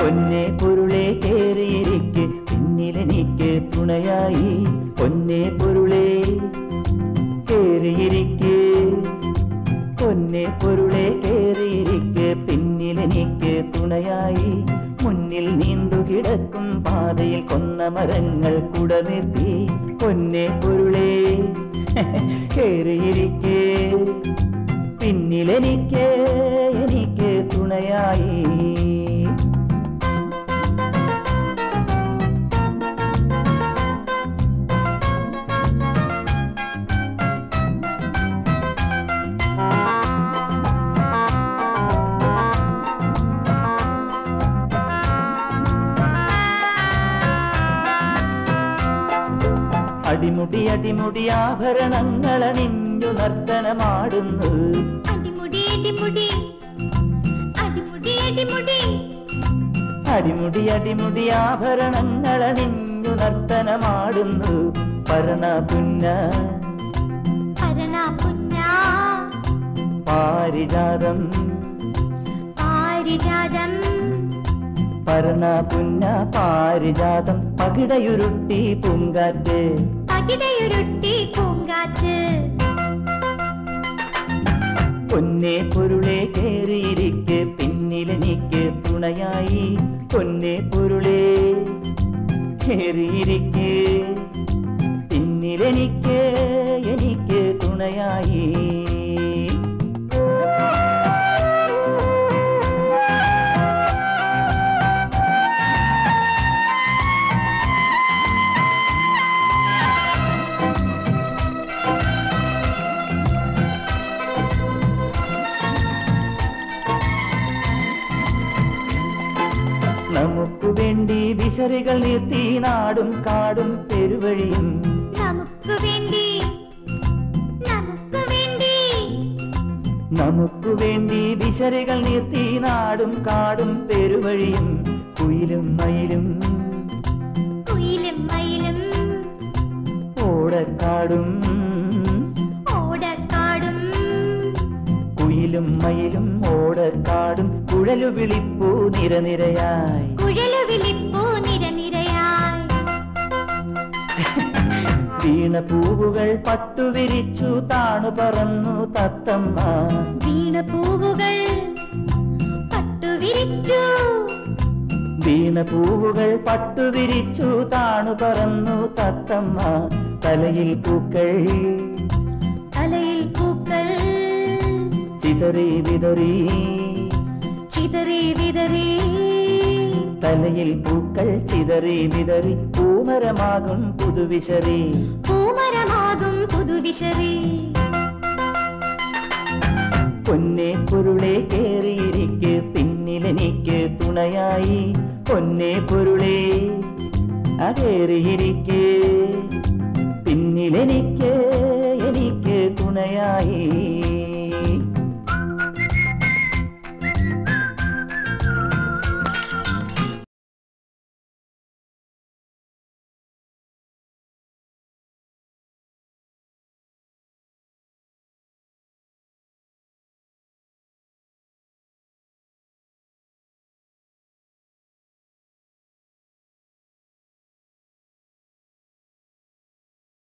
പൊന്നെ പൊരുളെ കേറിയിരിക്ക് പിന്നിലെനിക്ക് തുണയായി പൊന്നെ പൊരുളെ കേറിയിരിക്ക് പൊന്നെ പൊരുളെ കേറിയിരിക്ക് പിന്നിലെനിക്ക് തുണയായി മുന്നിൽ നീണ്ടുകിടക്കും പാതയിൽ കൊന്ന മരങ്ങൾ കുട നിർത്തി പൊന്നെ പൊരുളെ കേറിയിരിക്കേ പിന്നിലെനിക്ക് എനിക്ക് തുണയായി അടിമുടി അടിമുടി ആഭരണങ്ങൾ അണിഞ്ഞു നർത്തനമാടുന്നു അടിമുടി അടിമുടി അടിമുടി അടിമുടി അടിമുടി അടിമുടി ആഭരണങ്ങൾ അണിഞ്ഞു നർത്തനമാടുന്നു പരണ പുന്ന പരണ പുന്ന പാരിജാതം പാരിജാതം പരണ പുന്ന പാരിജാതം പകിടയുരുട്ടി പൂങ്കാറ്റ് പകിടയുരുട്ടി പൂങ്കാറ്റ് പൊന്നെ പൊരുളെ കേറിയിരിക്ക് പിന്നിലെനിക്ക് തുണയായി പൊന്നെ പൊരുളെ കേറിയിരിക്ക് പിന്നിലെനിക്ക് എനിക്ക് തുണയായി നമുക്കു വേണ്ടി വിശറികൾ നിർത്തി നാടും കാടും പെരുവഴിയും നമുക്ക് വേണ്ടി നമുക്ക് വേണ്ടി നമുക്കു വേണ്ടി വിശറികൾ നിർത്തി നാടും കാടും പെരുവഴിയും കുയിലും മയിലും കുയിലും മയിലും ഓടക്കാടും ഓടക്കാടും കുയിലും മയിലും ഓടക്കാടും കുഴലു വിളിപ്പൂ നിരനിരയായി കുഴലു വിളിപ്പൂ നിരനിരയായി വീണ പൂവുകൾ പട്ടുവിരിച്ചു താണു പറന്നു തത്തമ്മ വീണ പൂവുകൾ പട്ടുവിരിച്ചു വീണ പൂവുകൾ പട്ടുവിരിച്ചു താണു പറന്നു തത്തമ്മ തലയിൽ പൂക്കൾ തലയിൽ പൂക്കൾ ചിതറി വിതറി ചിതറി വിതറി തലയിൽ പൂക്കൾ ചിതറി വിതറി പൂമരമാകും പുതുവിശറി പൂമരമാകും പുതുവിശറി പൊന്നെ പൊരുളെ കേറിയിരിക്ക് പിന്നിലെനിക്ക് തുണയായി പൊന്നെ പൊരുളെ അകേറിയിരിക്ക് പിന്നിലെനിക്ക് എനിക്ക് തുണയായി